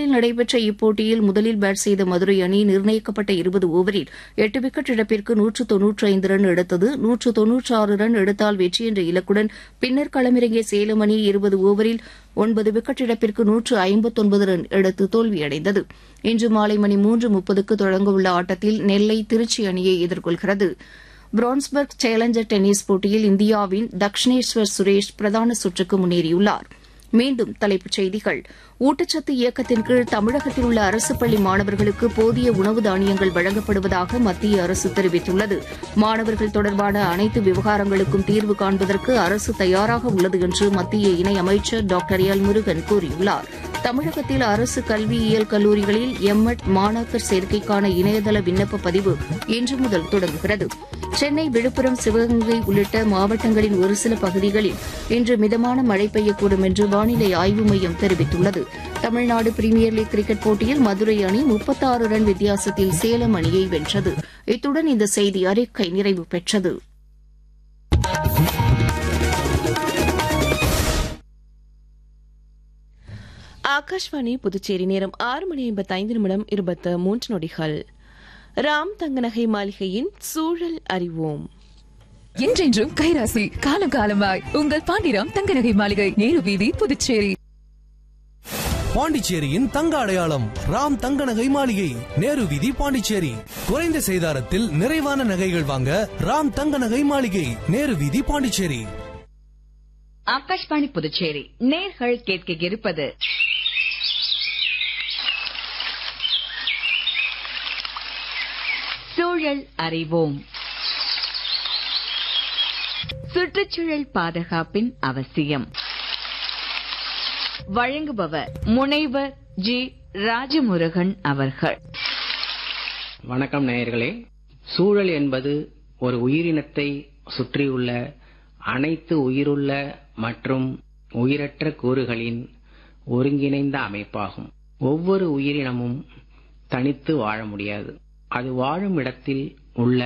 சென்னையில் நடைபெற்ற இப்போட்டியில் முதலில் பேட் செய்த மதுரை அணி நிர்ணயிக்கப்பட்ட இருபது ஓவரில் எட்டு விக்கெட் இழப்பிற்கு நூற்று தொன்னூற்றி ஐந்து ரன் எடுத்தது நூற்று தொன்னூற்றி ஆறு ரன் எடுத்தால் வெற்றி என்ற இலக்குடன் பின்னர் களமிறங்கிய சேலம் அணி இருபது ஓவரில் ஒன்பது விக்கெட் இழப்பிற்கு நூற்று ஐம்பத்தொன்பது ரன் எடுத்து தோல்வியடைந்தது இன்று மாலை மணி மூன்று முப்பதுக்கு தொடங்கவுள்ள ஆட்டத்தில் நெல்லை திருச்சி அணியை எதிர்கொள்கிறது பிரான்ஸ்பர்க் சேலஞ்சர் டென்னிஸ் போட்டியில் இந்தியாவின் தக்ஷனேஸ்வர் சுரேஷ் பிரதான சுற்றுக்கு முன்னேறியுள்ளார் மீண்டும் தலைப்புச் செய்திகள் ஊட்டச்சத்து இயக்கத்தின் கீழ் தமிழகத்தில் உள்ள அரசு பள்ளி மாணவர்களுக்கு போதிய உணவு தானியங்கள் வழங்கப்படுவதாக மத்திய அரசு தெரிவித்துள்ளது மாணவர்கள் தொடர்பான அனைத்து விவகாரங்களுக்கும் தீர்வு காண்பதற்கு அரசு தயாராக உள்ளது என்று மத்திய இணையமைச்சர் டாக்டர் எல் முருகன் கூறியுள்ளார் தமிழகத்தில் அரசு கல்வியியல் கல்லூரிகளில் எம்எட் மாணாக்கர் சேர்க்கைக்கான இணையதள விண்ணப்ப பதிவு இன்று முதல் தொடங்குகிறது சென்னை விழுப்புரம் சிவகங்கை உள்ளிட்ட மாவட்டங்களின் ஒரு சில பகுதிகளில் இன்று மிதமான மழை பெய்யக்கூடும் என்று வானிலை ஆய்வு மையம் தெரிவித்துள்ளது தமிழ்நாடு பிரீமியர் லீக் கிரிக்கெட் போட்டியில் மதுரை அணி முப்பத்தாறு ரன் வித்தியாசத்தில் சேலம் அணியை வென்றது இத்துடன் இந்த செய்தி அறிக்கை நிறைவு பெற்றது ஆகாஷ்வாணி புதுச்சேரி நேரம் ஆறு மணி ஐம்பத்தைந்து நிமிடம் இருபத்து மூன்று நொடிகள் ராம் தங்கநகை மாளிகையின் சூழல் அறிவோம் என்றென்றும் கைராசி காலம் காலமாய் உங்கள் பாண்டிராம் தங்கநகை மாளிகை நேரு வீதி புதுச்சேரி பாண்டிச்சேரியின் தங்க அடையாளம் ராம் தங்க நகை மாளிகை நேரு வீதி பாண்டிச்சேரி குறைந்த செய்தாரத்தில் நிறைவான நகைகள் வாங்க ராம் தங்க நகை மாளிகை நேரு வீதி பாண்டிச்சேரி ஆகாஷ்வாணி புதுச்சேரி நேர்கள் கேட்க இருப்பது சூழல் அறிவோம் சுற்றுச்சூழல் பாதுகாப்பின் அவசியம் வழங்குபவர் முனைவர் ஜி ராஜமுருகன் அவர்கள் வணக்கம் நேயர்களே சூழல் என்பது ஒரு உயிரினத்தை சுற்றியுள்ள அனைத்து உயிருள்ள மற்றும் உயிரற்ற கூறுகளின் ஒருங்கிணைந்த அமைப்பாகும் ஒவ்வொரு உயிரினமும் தனித்து வாழ முடியாது அது வாழும் இடத்தில் உள்ள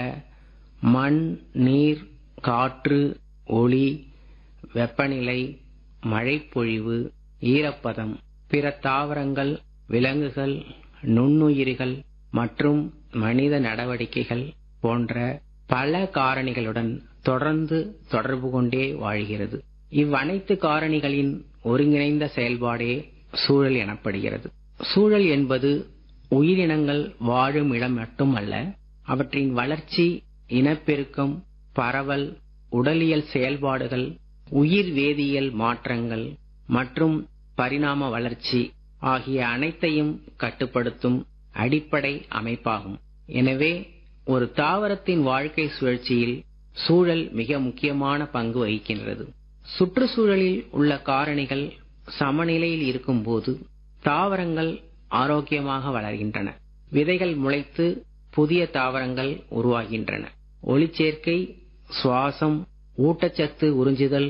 மண் நீர் காற்று ஒளி வெப்பநிலை மழைப்பொழிவு ஈரப்பதம் பிற தாவரங்கள் விலங்குகள் நுண்ணுயிரிகள் மற்றும் மனித நடவடிக்கைகள் போன்ற பல காரணிகளுடன் தொடர்ந்து தொடர்பு கொண்டே வாழ்கிறது இவ்வனைத்து காரணிகளின் ஒருங்கிணைந்த செயல்பாடே சூழல் எனப்படுகிறது சூழல் என்பது உயிரினங்கள் வாழும் இடம் மட்டுமல்ல அவற்றின் வளர்ச்சி இனப்பெருக்கம் பரவல் உடலியல் செயல்பாடுகள் உயிர் வேதியியல் மாற்றங்கள் மற்றும் பரிணாம வளர்ச்சி ஆகிய அனைத்தையும் கட்டுப்படுத்தும் அடிப்படை அமைப்பாகும் எனவே ஒரு தாவரத்தின் வாழ்க்கை சுழற்சியில் சூழல் மிக முக்கியமான பங்கு வகிக்கின்றது சுற்றுச்சூழலில் உள்ள காரணிகள் சமநிலையில் இருக்கும்போது தாவரங்கள் ஆரோக்கியமாக வளர்கின்றன விதைகள் முளைத்து புதிய தாவரங்கள் உருவாகின்றன ஒளிச்சேர்க்கை சுவாசம் ஊட்டச்சத்து உறிஞ்சுதல்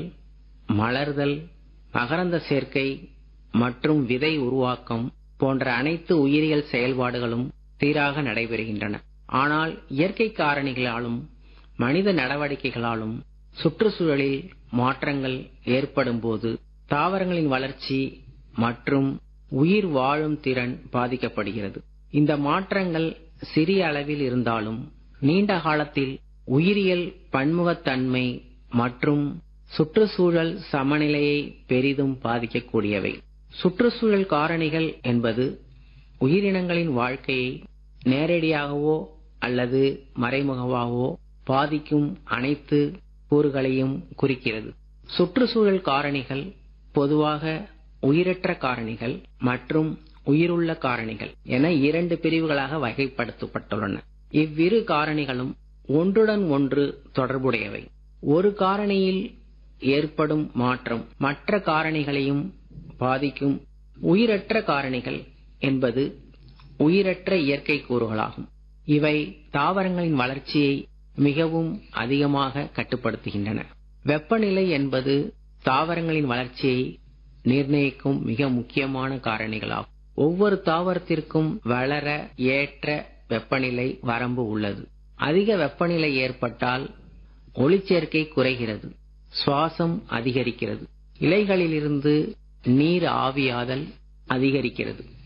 மலர்தல் மகரந்த சேர்க்கை மற்றும் விதை உருவாக்கம் போன்ற அனைத்து உயிரியல் செயல்பாடுகளும் சீராக நடைபெறுகின்றன ஆனால் இயற்கை காரணிகளாலும் மனித நடவடிக்கைகளாலும் சுற்றுச்சூழலில் மாற்றங்கள் ஏற்படும் போது தாவரங்களின் வளர்ச்சி மற்றும் உயிர் வாழும் திறன் பாதிக்கப்படுகிறது இந்த மாற்றங்கள் சிறிய அளவில் இருந்தாலும் நீண்ட காலத்தில் உயிரியல் பன்முகத்தன்மை மற்றும் சுற்றுச்சூழல் சமநிலையை பெரிதும் பாதிக்கக்கூடியவை சுற்றுச்சூழல் காரணிகள் என்பது உயிரினங்களின் வாழ்க்கையை நேரடியாகவோ அல்லது மறைமுகமாகவோ பாதிக்கும் அனைத்து கூறுகளையும் குறிக்கிறது சுற்றுச்சூழல் காரணிகள் பொதுவாக உயிரற்ற காரணிகள் மற்றும் உயிருள்ள காரணிகள் என இரண்டு பிரிவுகளாக வகைப்படுத்தப்பட்டுள்ளன இவ்விரு காரணிகளும் ஒன்றுடன் ஒன்று தொடர்புடையவை ஒரு காரணியில் ஏற்படும் மாற்றம் மற்ற காரணிகளையும் பாதிக்கும் உயிரற்ற காரணிகள் என்பது உயிரற்ற இயற்கை கூறுகளாகும் இவை தாவரங்களின் வளர்ச்சியை மிகவும் அதிகமாக கட்டுப்படுத்துகின்றன வெப்பநிலை என்பது தாவரங்களின் வளர்ச்சியை நிர்ணயிக்கும் மிக முக்கியமான காரணிகளாகும் ஒவ்வொரு தாவரத்திற்கும் வளர ஏற்ற வெப்பநிலை வரம்பு உள்ளது அதிக வெப்பநிலை ஏற்பட்டால் ஒளிச்சேர்க்கை குறைகிறது சுவாசம் அதிகரிக்கிறது இலைகளிலிருந்து நீர் ஆவியாதல் அதிகரிக்கிறது